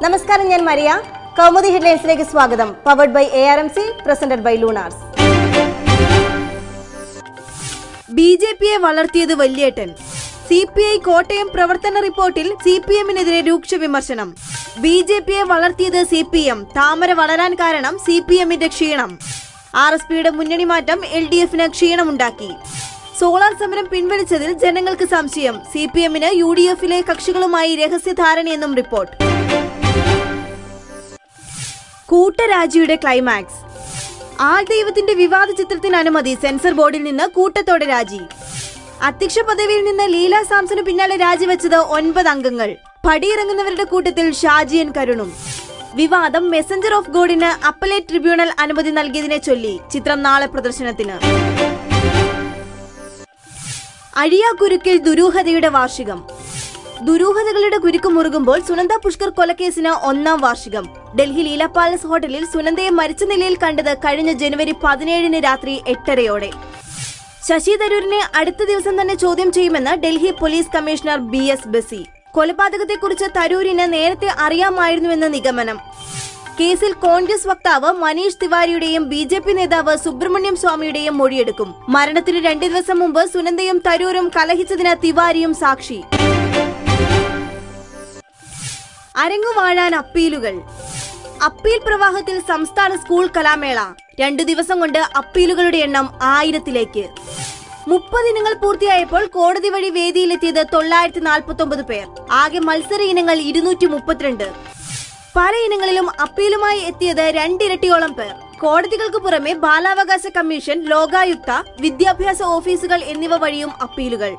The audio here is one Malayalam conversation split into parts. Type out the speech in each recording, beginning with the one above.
നമസ്കാരം ഞാൻ മരിയ കൗമുദി ഹെഡ്ലൈൻസിലേക്ക് സ്വാഗതം powered by A R M C presented by Lunars B J പിയെ വളർത്തിയത് വല്യേട്ടൻ സി പി ഐ കോട്ടയം പ്രവർത്തന റിപ്പോർട്ടിൽ സി പി എമ്മിനെതിരെ രൂക്ഷ വിമർശനം ബി ജെ പിയെ വളർത്തിയത് സി പി എം താമര വളരാൻ കാരണം സി പി എമ്മിന്റെ ക്ഷീണം ആർ എസ് പിയുടെ മുന്നണി മാറ്റം എൽ ഡി എഫിന് ക്ഷീണമുണ്ടാക്കി സോളാർ സമരം പിൻവലിച്ചതിൽ ജനങ്ങൾക്ക് സംശയം സി പി എമ്മിന് യു ഡി എഫിലെ കക്ഷികളുമായി രഹസ്യധാരണയെന്നും റിപ്പോർട്ട് കൂട്ടരാജിയുടെ ക്ലൈമാക്സ് ആൾ ദൈവത്തിന്റെ വിവാദ ചിത്രത്തിന് അനുമതി സെൻസർ ബോർഡിൽ നിന്ന് കൂട്ടത്തോടെ രാജി അധ്യക്ഷ പദവിയിൽ നിന്ന് ലീല സാംസന് പിന്നാലെ രാജിവെച്ചത് ഒൻപത് അംഗങ്ങൾ പടിയിറങ്ങുന്നവരുടെ കൂട്ടത്തിൽ ഷാജിയൻ കരുണും വിവാദം മെസഞ്ചർ ഓഫ് ഗോഡിന് അപ്പലേറ്റ് ട്രിബ്യൂണൽ അനുമതി നൽകിയതിനെ ചൊല്ലി ചിത്രം നാളെ പ്രദർശനത്തിന് അഴിയാക്കുരുക്കിൽ ദുരൂഹതയുടെ വാർഷികം ദുരൂഹതകളുടെ കുരുക്ക് മുറുകുമ്പോൾ സുനന്ദ പുഷ്കർ കൊലക്കേസിന് ഒന്നാം വാർഷികം ഡൽഹി ലീല പാലസ് ഹോട്ടലിൽ സുനന്ദയെ മരിച്ച നിലയിൽ കണ്ടത് കഴിഞ്ഞ ജനുവരി പതിനേഴിന് രാത്രി എട്ടരയോടെ ശശി തരൂരിനെ അടുത്ത ദിവസം തന്നെ ചോദ്യം ചെയ്യുമെന്ന് Delhi police commissioner B S Bassi കൊലപാതകത്തെക്കുറിച്ച് തരൂരിന് നേരത്തെ അറിയാമായിരുന്നുവെന്ന് നിഗമനം കേസിൽ കോൺഗ്രസ് വക്താവ് മനീഷ് തിവാരിയുടെയും ബി ജെ പി നേതാവ് സുബ്രഹ്മണ്യം സ്വാമിയുടെയും മൊഴിയെടുക്കും മരണത്തിന് രണ്ടു ദിവസം മുമ്പ് സുനന്ദയും തരൂരും കലഹിച്ചതിന് തിവാരിയും സാക്ഷി അരങ്ങുവാഴാൻ അപ്പീലുകൾ അപ്പീൽ പ്രവാഹത്തിൽ സംസ്ഥാന സ്കൂൾ കലാമേള രണ്ടു ദിവസം കൊണ്ട് അപ്പീലുകളുടെ എണ്ണം ആയിരത്തിലേക്ക് മുപ്പത് ഇനങ്ങൾ പൂർത്തിയായപ്പോൾ കോടതി വഴി വേദിയിലെത്തിയത് തൊള്ളായിരത്തി നാൽപ്പത്തി ഒമ്പത് പേർ ആകെ മത്സര ഇനങ്ങൾ ഇരുന്നൂറ്റി മുപ്പത്തിരണ്ട് പല ഇനങ്ങളിലും അപ്പീലുമായി എത്തിയത് രണ്ടിരട്ടിയോളം പേർ കോടതികൾക്ക് പുറമെ ബാലാവകാശ കമ്മീഷൻ ലോകായുക്ത വിദ്യാഭ്യാസ ഓഫീസുകൾ എന്നിവ വഴിയും അപ്പീലുകൾ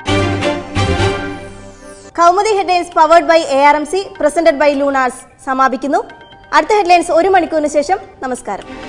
Kaumudi headlines powered by A R M C presented by Lunars സമാപിക്കുന്നു അടുത്ത ഹെഡ്ലൈൻസ് ഒരു മണിക്കൂറിന് ശേഷം നമസ്കാരം